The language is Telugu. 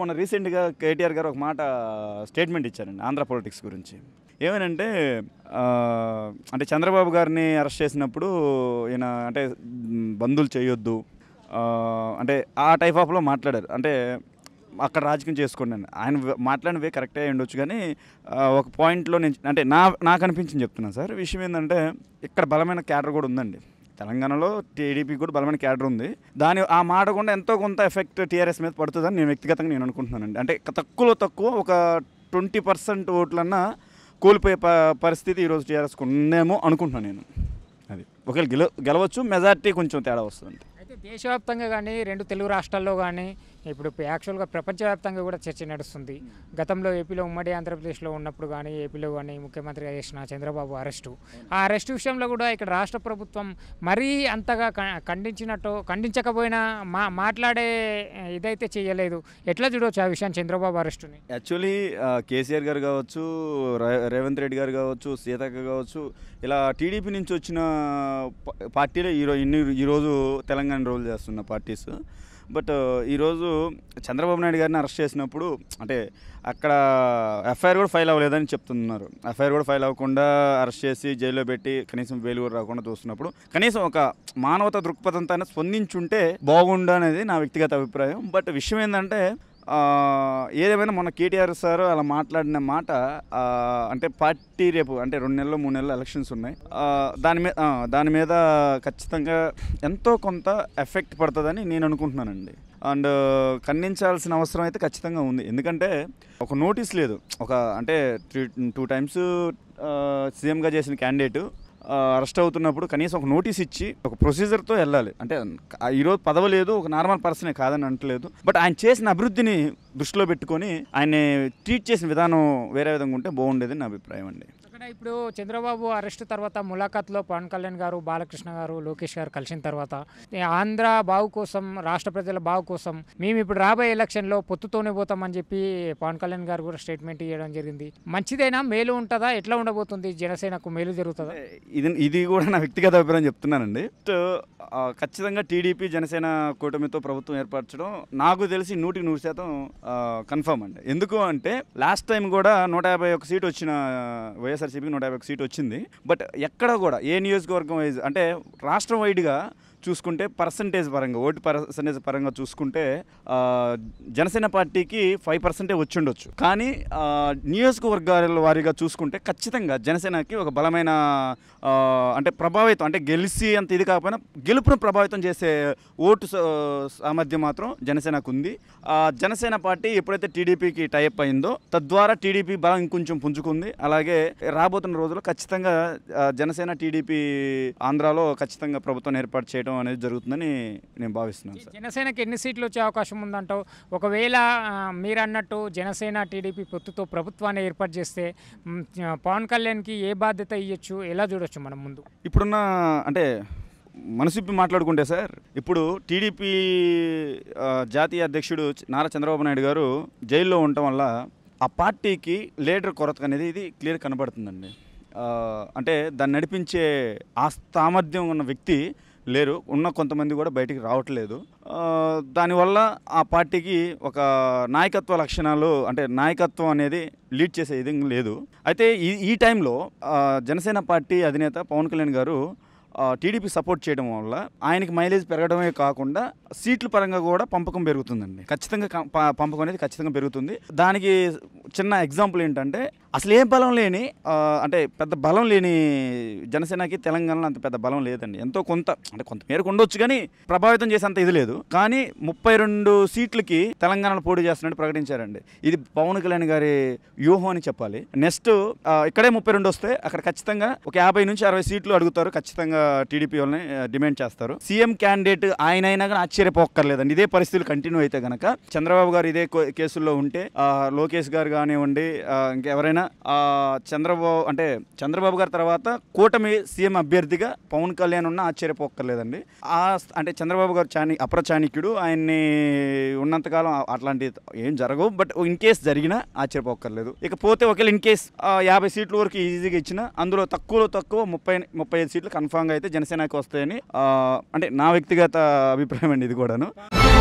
మొన్న రీసెంట్గా కేటీఆర్ గారు ఒక మాట స్టేట్మెంట్ ఇచ్చారండి ఆంధ్ర పొలిటిక్స్ గురించి ఏమనంటే ఆ, అంటే చంద్రబాబు గారిని అరెస్ట్ చేసినప్పుడు ఈయన అంటే మ్, బంధువులు చేయొద్దు ఆ, అంటే ఆ టైప్ ఆఫ్లో మాట్లాడారు అంటే అక్కడ రాజకీయం చేసుకోండి అని ఆయన వ- మాట్లాడినవే కరెక్టే అయి ఉండొచ్చు కానీ ఆ, ఒక పాయింట్లో నేను అంటే నా నాకు అనిపించింది చెప్తున్నాను సార్ విషయం ఏంటంటే ఇక్కడ బలమైన క్యాడర్ కూడా ఉందండి తెలంగాణలో టీడీపీ కూడా బలమైన క్యాడర్ ఉంది దాని ఆ మాట కూడా ఎంతో కొంత ఎఫెక్ట్ టీఆర్ఎస్ మీద పడుతుందని నేను వ్యక్తిగతంగా నేను అనుకుంటున్నానండి అంటే తక్కువలో తక్కువ ఒక ట్వంటీ పర్సెంట్ ఓట్లన్నా కోల్పోయే ప పరిస్థితి ఈరోజు టీఆర్ఎస్కి ఉందేమో అనుకుంటున్నాను నేను అది ఒకవేళ గెల గెలవచ్చు మెజార్టీ కొంచెం తేడా వస్తుంది అయితే దేశవ్యాప్తంగా కానీ రెండు తెలుగు రాష్ట్రాల్లో కానీ ఇప్పుడు యాక్చువల్గా ప్రపంచవ్యాప్తంగా కూడా చర్చ నడుస్తుంది గతంలో ఏపీలో ఉమ్మడి ఆంధ్రప్రదేశ్లో ఉన్నప్పుడు కానీ ఏపీలో కానీ ముఖ్యమంత్రిగా చేసిన చంద్రబాబు అరెస్టు ఆ అరెస్ట్ విషయంలో కూడా ఇక్కడ రాష్ట్ర ప్రభుత్వం మరీ అంతగా క- ఖండించినట్టు ఖండించకపోయినా మా మాట్లాడే ఇదైతే చేయలేదు ఎట్లా చూడవచ్చు ఆ విషయం చంద్రబాబు అరెస్టుని యాక్చువల్లీ కేసీఆర్ గారు కావచ్చు రే- రేవంత్ రెడ్డి గారు కావచ్చు సీతక్క కావచ్చు ఇలా టీడీపీ నుంచి వచ్చిన ప- పార్టీలే ఈరో ఇన్ని ఈరోజు తెలంగాణ రోల్ చేస్తున్న పార్టీస్ బట్ ఈరోజు చంద్రబాబు నాయుడు గారిని అరెస్ట్ చేసినప్పుడు అంటే అక్కడ ఎఫ్ఐఆర్ కూడా ఫైల్ అవ్వలేదని చెప్తున్నారు ఎఫ్ఐఆర్ కూడా ఫైల్ అవ్వకుండా అరెస్ట్ చేసి జైల్లో పెట్టి కనీసం బెయిల్ కూడా రాకుండా చూస్తున్నప్పుడు కనీసం ఒక మానవత దృక్పథంతో స్పందించుంటే బాగుండు అనేది నా వ్యక్తిగత అభిప్రాయం బట్ విషయం ఏంటంటే ఆ, ఏదేమైనా మొన్న కేటీఆర్ సార్ అలా మాట్లాడిన మాట ఆ, అంటే పార్టీ రేపు అంటే రెండు నెలలు మూడు నెలలు ఎలక్షన్స్ ఉన్నాయి ఆ, దాని మీద ఆ, దాని మీద ఖచ్చితంగా ఎంతో కొంత ఎఫెక్ట్ పడుతుందని నేను అనుకుంటున్నానండి అండ్ ఖండించాల్సిన అవసరం అయితే ఖచ్చితంగా ఉంది ఎందుకంటే ఒక నోటీస్ లేదు ఒక అంటే త్రీ టూ టైమ్స్ సీఎంగా చేసిన క్యాండిడేట్ అరెస్ట్ అవుతున్నప్పుడు కనీసం ఒక నోటీస్ ఇచ్చి ఒక ప్రొసీజర్తో వెళ్ళాలి అంటే ఆ ఈరోజు పదవి లేదు ఒక నార్మల్ పర్సనే కాదని అంటలేదు బట్ ఆయన చేసిన అభివృద్ధిని దృష్టిలో పెట్టుకొని ఆయన్ని ట్రీట్ చేసిన విధానం వేరే విధంగా ఉంటే బాగుండేది నా అభిప్రాయం అండి అక్కడ ఇప్పుడు చంద్రబాబు అరెస్ట్ తర్వాత ములాఖాత్లో పవన్ కళ్యాణ్ గారు బాలకృష్ణ గారు లోకేష్ గారు కలిసిన తర్వాత ఈ ఆంధ్ర బాగు కోసం రాష్ట్ర ప్రజల బాగు కోసం మేము ఇప్పుడు రాబోయే ఎలక్షన్లో పొత్తుతోనే పోతామని చెప్పి పవన్ కళ్యాణ్ గారు కూడా స్టేట్మెంట్ ఇవ్వడం జరిగింది మంచిదైనా మేలు ఉంటుందా ఎట్లా ఉండబోతుంది జనసేనకు మేలు జరుగుతుందా ఇది ఇది కూడా నా వ్యక్తిగత అభిప్రాయం చెప్తున్నానండి బట్, ఆ, ఖచ్చితంగా టీడీపీ జనసేన కూటమితో ప్రభుత్వం ఏర్పరచడం నాకు తెలిసి నూటికి నూరు శాతం కన్ఫర్మ్ అండి ఎందుకు అంటే లాస్ట్ టైం కూడా నూట యాభై ఒక సీట్ వచ్చిన వైఎస్ఆర్సీపీకి నూట యాభై ఒక సీట్ వచ్చింది బట్ ఎక్కడ కూడా ఏ నియోజకవర్గం వైజ్ అంటే రాష్ట్రం వైడ్గా చూసుకుంటే పర్సంటేజ్ పరంగా ఓటు పర్సంటేజ్ పరంగా చూసుకుంటే ఆ, జనసేన పార్టీకి ఫైవ్ పర్సెంటే వచ్చి ఉండొచ్చు కానీ ఆ, నియోజకవర్గాల వారీగా చూసుకుంటే ఖచ్చితంగా జనసేనకి ఒక బలమైన ఆ, అంటే ప్రభావితం అంటే గెలిచి అంత ఇది కాకపోయినా గెలుపును ప్రభావితం చేసే ఓటు స- సామర్థ్యం మాత్రం జనసేనకు ఉంది ఆ, జనసేన పార్టీ ఎప్పుడైతే టీడీపీకి టైప్ అయిందో తద్వారా టీడీపీ బలం ఇంకొంచెం పుంజుకుంది అలాగే రాబోతున్న రోజుల్లో ఖచ్చితంగా ఆ, జనసేన టీడీపీ ఆంధ్రాలో ఖచ్చితంగా ప్రభుత్వం ఏర్పాటు చేయడం అనేది జరుగుతుందని నేను భావిస్తున్నాను సార్ జనసేనకి ఎన్ని సీట్లు వచ్చే అవకాశం ఉందంటావు ఒకవేళ ఆ, మీరు అన్నట్టు జనసేన టీడీపీ పొత్తుతో ప్రభుత్వాన్ని ఏర్పాటు చేస్తే మ్, పవన్ కళ్యాణ్కి ఏ బాధ్యత ఇవ్వచ్చు ఎలా చూడొచ్చు మనం ముందు ఇప్పుడున్న అంటే మనసిప్పి మాట్లాడుకుంటే సార్ ఇప్పుడు టీడీపీ ఆ, జాతీయ అధ్యక్షుడు చ- నారా చంద్రబాబు నాయుడు గారు జైల్లో ఉండటం వల్ల ఆ పార్టీకి లీడర్ కొరత అనేది ఇది క్లియర్ కనబడుతుందండి ఆ, అంటే దాన్ని నడిపించే ఆ సామర్థ్యం ఉన్న వ్యక్తి లేరు ఉన్న కొంతమంది కూడా బయటికి రావట్లేదు ఆ, దానివల్ల ఆ పార్టీకి ఒక నాయకత్వ లక్షణాలు అంటే నాయకత్వం అనేది లీడ్ చేసే విధంగా లేదు అయితే ఈ ఈ టైంలో ఆ, జనసేన పార్టీ అధినేత పవన్ కళ్యాణ్ గారు ఆ, టీడీపీ సపోర్ట్ చేయడం వల్ల ఆయనకి మైలేజ్ పెరగడమే కాకుండా సీట్ల పరంగా కూడా పంపకం పెరుగుతుందండి ఖచ్చితంగా కం- ప- పంపకం అనేది ఖచ్చితంగా పెరుగుతుంది దానికి చిన్న ఎగ్జాంపుల్ ఏంటంటే అసలు ఏ బలం లేని ఆ, అంటే పెద్ద బలం లేని జనసేనకి తెలంగాణలో అంత పెద్ద బలం లేదండి ఎంతో కొంత అంటే కొంత మేరకు ఉండొచ్చు కానీ ప్రభావితం చేసేంత ఇది లేదు కానీ ముప్పై రెండు సీట్లకి తెలంగాణలో పోటీ చేస్తున్నట్టు ప్రకటించారండి ఇది పవన్ కళ్యాణ్ గారి వ్యూహం అని చెప్పాలి నెక్స్ట్ ఇక్కడే ముప్పై రెండు వస్తే అక్కడ ఖచ్చితంగా ఒక యాభై నుంచి అరవై సీట్లు అడుగుతారు ఖచ్చితంగా టీడీపీ వాళ్ళని ఆ, డిమాండ్ చేస్తారు సీఎం క్యాండిడేట్ ఆయన అయినా కానీ ఆశ్చర్యపోక్కర్లేదండి ఇదే పరిస్థితులు కంటిన్యూ అయితే గనక చంద్రబాబు గారు ఇదే కో- కేసుల్లో ఉంటే ఆ, లోకేష్ గారు కానివ్వండి ఆ, ఇంకెవరైనా ఆ, చంద్రబాబు అంటే చంద్రబాబు గారి తర్వాత కూటమి సీఎం అభ్యర్థిగా పవన్ కళ్యాణ్ ఉన్న ఆశ్చర్యపోక్కర్లేదండి ఆ స్- అంటే చంద్రబాబు గారు చాని అప్ర చాణక్యుడు ఆయన్ని ఉన్నంతకాలం ఆ- అట్లాంటి ఏం జరగవు బట్ ఇన్ కేస్ జరిగినా ఆశ్చర్యపోక్కర్లేదు ఇకపోతే ఒకవేళ ఇన్ కేస్ యాభై సీట్ల వరకు ఈజీగా ఇచ్చిన అందులో తక్కువలో తక్కువ ముప్పై ముప్పై ఐదు సీట్లు కన్ఫామ్గా అయితే జనసేనకి వస్తాయని ఆ, అంటే నా వ్యక్తిగత అభిప్రాయం అండి ఇది కూడాను